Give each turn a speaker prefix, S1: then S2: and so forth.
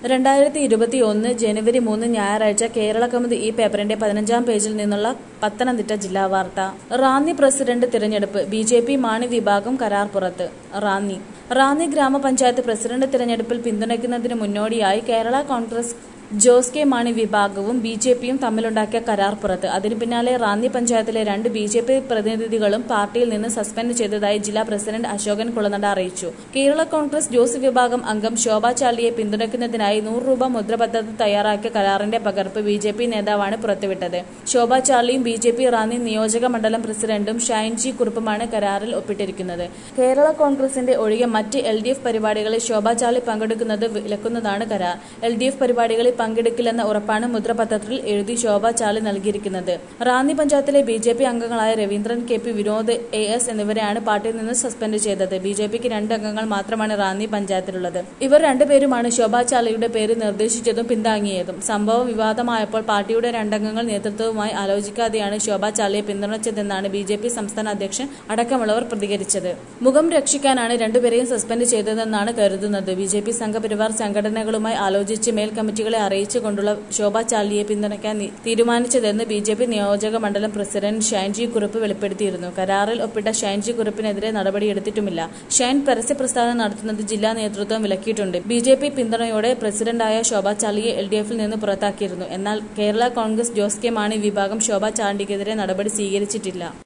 S1: രണ്ടായിരത്തി ഇരുപത്തി ഒന്ന് ജനുവരി മൂന്ന് ഞായറാഴ്ച കേരള കൗമുദി ഈ പേപ്പറിന്റെ പതിനഞ്ചാം പേജിൽ നിന്നുള്ള പത്തനംതിട്ട ജില്ലാ വാർത്ത റാന്നി പ്രസിഡന്റ് തിരഞ്ഞെടുപ്പ് ബി ജെ പി മാണി വിഭാഗം കരാർ പുറത്ത് റാന്നി റാന്നി ഗ്രാമപഞ്ചായത്ത് പ്രസിഡന്റ് തിരഞ്ഞെടുപ്പിൽ പിന്തുണയ്ക്കുന്നതിന് മുന്നോടിയായി കേരള കോൺഗ്രസ് ജോസ് കെ മാണി വിഭാഗവും ബി ജെ പിയും തമ്മിലുണ്ടാക്കിയ കരാർ പുറത്ത് അതിനു പിന്നാലെ റാന്നി പഞ്ചായത്തിലെ രണ്ട് ബി ജെ പി പ്രതിനിധികളും പാർട്ടിയിൽ നിന്ന് സസ്പെൻഡ് ചെയ്തതായി ജില്ലാ പ്രസിഡന്റ് അശോകൻ കുളനട അറിയിച്ചു കേരള കോൺഗ്രസ് ജോസ് വിഭാഗം അംഗം ശോഭാ ചാലിയെ പിന്തുണയ്ക്കുന്നതിനായി നൂറ് രൂപ മുദ്രപദ്ധതി തയ്യാറാക്കിയ കരാറിന്റെ പകർപ്പ് ബി ജെ പി നേതാവാണ് പുറത്തുവിട്ടത് ശോഭാ ചാലിയും ബി ജെ പി റാന്നി നിയോജക മണ്ഡലം പ്രസിഡന്റും ഷൈൻജി കുറുപ്പുമാണ് കരാറിൽ ഒപ്പിട്ടിരിക്കുന്നത് കേരള കോൺഗ്രസിന്റെ ഒഴികെ മറ്റ് എൽ ഡി എഫ് പരിപാടികളിൽ ശോഭാ ചാലി പങ്കെടുക്കുന്നത് വിലക്കുന്നതാണ് കരാർ എൽ ഡി എഫ് പരിപാടികളിൽ പങ്കെടുക്കില്ലെന്ന ഉറപ്പാണ് മുദ്രപത്രത്തിൽ എഴുതി ശോഭ ചാലി നൽകിയിരിക്കുന്നത് റാന്നി പഞ്ചായത്തിലെ ബി ജെ പി അംഗങ്ങളായ Raveendran K P Vinod A S എന്നിവരെയാണ് പാർട്ടിയിൽ നിന്ന് സസ്പെൻഡ് ചെയ്തത് ബി ജെ പിക്ക് രണ്ട് അംഗങ്ങൾ മാത്രമാണ് റാന്നി പഞ്ചായത്തിലുള്ളത് ഇവർ രണ്ടുപേരുമാണ് ശോഭാ ചാലിയുടെ പേര് നിർദ്ദേശിച്ചതും പിന്താങ്ങിയതും സംഭവം വിവാദമായപ്പോൾ പാർട്ടിയുടെ രണ്ടംഗങ്ങൾ നേതൃത്വവുമായി ആലോചിക്കാതെയാണ് ശോഭാ ചാലിയെ പിന്തുണച്ചതെന്നാണ് ബി ജെ പി സംസ്ഥാന അധ്യക്ഷൻ അടക്കമുള്ളവർ പ്രതികരിച്ചത് മുഖം രക്ഷിക്കാനാണ് രണ്ടുപേരെയും സസ്പെൻഡ് ചെയ്തതെന്നാണ് കരുതുന്നത് ബി ജെ പി സംഘപരിവാർ സംഘടനകളുമായി ആലോചിച്ച് മേൽ കമ്മിറ്റികളെ അറിയിച്ചുകൊണ്ടുള്ള ശോഭാ ചാലിയെ പിന്തുണയ്ക്കാൻ നി- തീരുമാനിച്ചതെന്ന് ബി ജെ പി നിയോജക മണ്ഡലം പ്രസിഡന്റ് ഷൈൻജി കുറുപ്പ് വെളിപ്പെടുത്തിയിരുന്നു കരാറിൽ ഒപ്പിട്ട ഷൈൻജി കുറുപ്പിനെതിരെ നടപടിയെടുത്തിട്ടുമില്ല ഷൈൻ പരസ്യ പ്രസ്താവന നടത്തുന്നത് ജില്ലാ നേതൃത്വം വിലക്കിയിട്ടുണ്ട് ബി ജെ പി പിന്തുണയോടെ പ്രസിഡന്റായ ശോഭാ ചാലിയെ എൽ ഡി എഫിൽ നിന്ന് പുറത്താക്കിയിരുന്നു എന്നാൽ കേരള കോൺഗ്രസ് ജോസ് കെ മാണി വിഭാഗം ശോഭാ ചാണ്ടിക്കെതിരെ നടപടി സ്വീകരിച്ചിട്ടില്ല